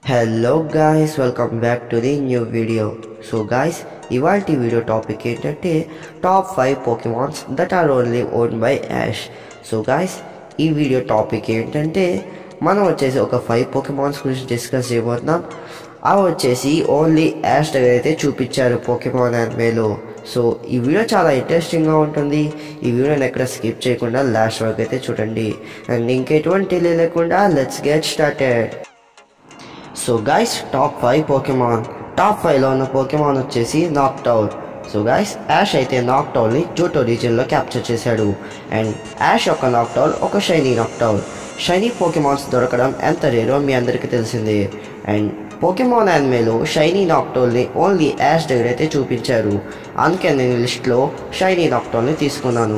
hello guys welcome back to the new video so guys ఇవాళ video topic ఏంటంటే top five పోకెమాన్స్ that are only own by Ash so guys ఈ video topic ఏంటంటే మనం వచ్చేసి ఒక ఫైవ్ పోకెమాన్స్ గురించి డిస్కస్ చేయబోతున్నాం అవి వచ్చేసి ఓన్లీ యాష్ దగ్గర అయితే చూపించారు పోకెమాన్ యానిమేలో సో ఈ వీడియో చాలా ఇంట్రెస్టింగ్గా ఉంటుంది ఈ వీడియోని ఎక్కడ స్కిప్ చేయకుండా లాస్ట్ వరకు అయితే చూడండి అండ్ ఇంకెటువంటి delay లేకుండా let's get started so guys top five Pokemon top ఫైవ్లో ఉన్న పోకెమాన్ వచ్చేసి నాక్టౌల్ సో గైస్ యాష్ అయితే నాక్టౌల్ని జూటో రీజియన్లో క్యాప్చర్ చేశాడు అండ్ యాష్ యొక్క నాక్టౌల్ ఒక షైనీ నాక్టౌల్ షైనీ పోకెమాన్స్ దొరకడం ఎంత రేరో మీ అందరికీ తెలిసిందే అండ్ పోకెమాన్ యానిమేలో షైనీ నాక్టోల్ని ఓన్లీ యాష్ దగ్గర అయితే చూపించారు అందుకే నేను లిస్ట్లో షైనీ నాక్టోల్ని తీసుకున్నాను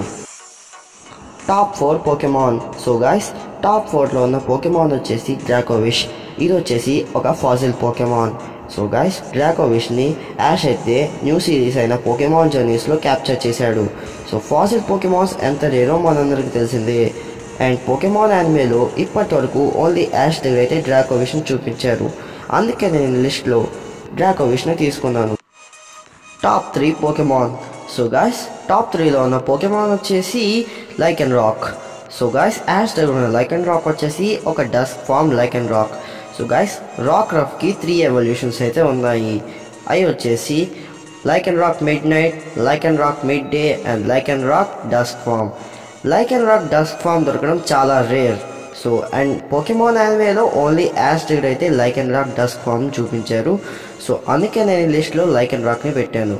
top four Pokemon so guys top ఫోర్లో ఉన్న పోకెమాన్ వచ్చేసి డ్రాకోవిష్ ఇది వచ్చేసి ఒక ఫాజిల్ పోకెమాన్ సో గాయస్ డ్రాకోవిష్ని యాష్ అయితే న్యూ సిరీస్ అయిన పోకెమాన్ జర్నీస్లో క్యాప్చర్ చేశాడు సో ఫాజిల్ పోకెమాన్స్ ఎంత రేరో మనందరికీ తెలిసిందే అండ్ పోకెమాన్ యానిమేలో ఇప్పటి వరకు ఓన్లీ యాష్ దగ్గర అయితే డ్రాకోవిష్ని చూపించారు అందుకే నేను లిస్ట్లో డ్రాకోవిష్ని తీసుకున్నాను top three Pokemon so guys top త్రీలో ఉన్న పోకెమాన్ వచ్చేసి Lycanroc so guys Ash దగ్గర ఉన్న లైక్ అండ్ రాక్ వచ్చేసి ఒక dusk form Lycanroc so guys రాక్ రఫ్కి త్రీ ఎవల్యూషన్స్ అయితే ఉన్నాయి అవి వచ్చేసి Lycanroc midnight Lycanroc midday and Lycanroc dusk form Lycanroc dusk form దొరకడం చాలా rare so and Pokemon యానిమేలో only Ash దగ్గర అయితే Lycanroc dusk form చూపించారు so అందుకే నేను ఈ లిస్ట్లో లైక్ అండ్ రాక్ని పెట్టాను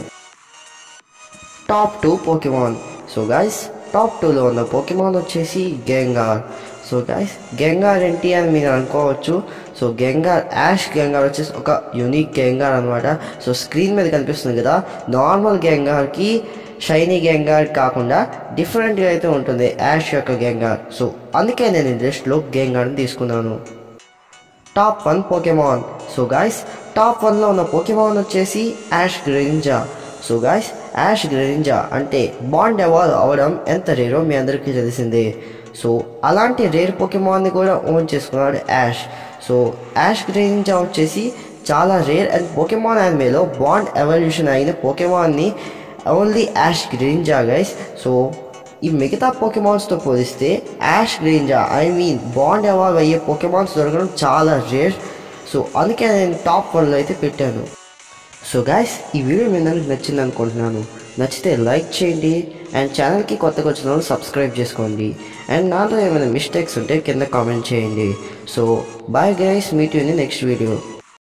top two Pokemon so guys top టూలో ఉన్న పోకెమాన్ వచ్చేసి గెంగార్ సో గైస్ గెంగార్ ఏంటి అని మీరు అనుకోవచ్చు సో గెంగార్ యాష్ గెంగార్ వచ్చేసి ఒక యూనిక్ గెంగార్ అనమాట సో స్క్రీన్ మీద కనిపిస్తుంది కదా నార్మల్ గెంగార్కి షైనీ గెంగార్ కాకుండా డిఫరెంట్గా అయితే ఉంటుంది యాష్ యొక్క గెంగార్ సో అందుకే నేను ఈ లిస్ట్లో గెంగార్ని తీసుకున్నాను top one Pokemon so guys top వన్లో ఉన్న పోకెమాన్ వచ్చేసి Ash Greninja so guys Ash Greninja అంటే బాండ్ ఎవాల్వ్ అవ్వడం ఎంత రేరో మీ అందరికీ తెలిసిందే సో అలాంటి రేర్ పోకెమాన్ని కూడా ఓన్ చేసుకున్నాడు యాష్ సో యాష్ గ్రెంజా వచ్చేసి చాలా రేర్ అండ్ పోకెమాన్ యానిమేలో బాండ్ ఎవల్యూషన్ అయిన పోకెమాన్ని only Ash Greninja guys so ఈ మిగతా పోకెమాన్స్తో పోలిస్తే Ash Greninja I mean bond evolve అయ్యే పోకెమాన్స్ దొరకడం చాలా రేర్ సో అందుకే నేను టాప్ వన్లో అయితే పెట్టాను సో గాయస్ ఈ వీడియో మీ అందరికి నచ్చింది అనుకుంటున్నాను నచ్చితే లైక్ చేయండి అండ్ ఛానల్కి కొత్తగా వచ్చిన వాళ్ళు సబ్స్క్రైబ్ చేసుకోండి అండ్ నాతో ఏమైనా మిస్టేక్స్ ఉంటే కింద కామెంట్ చేయండి so bye guys meet you in next video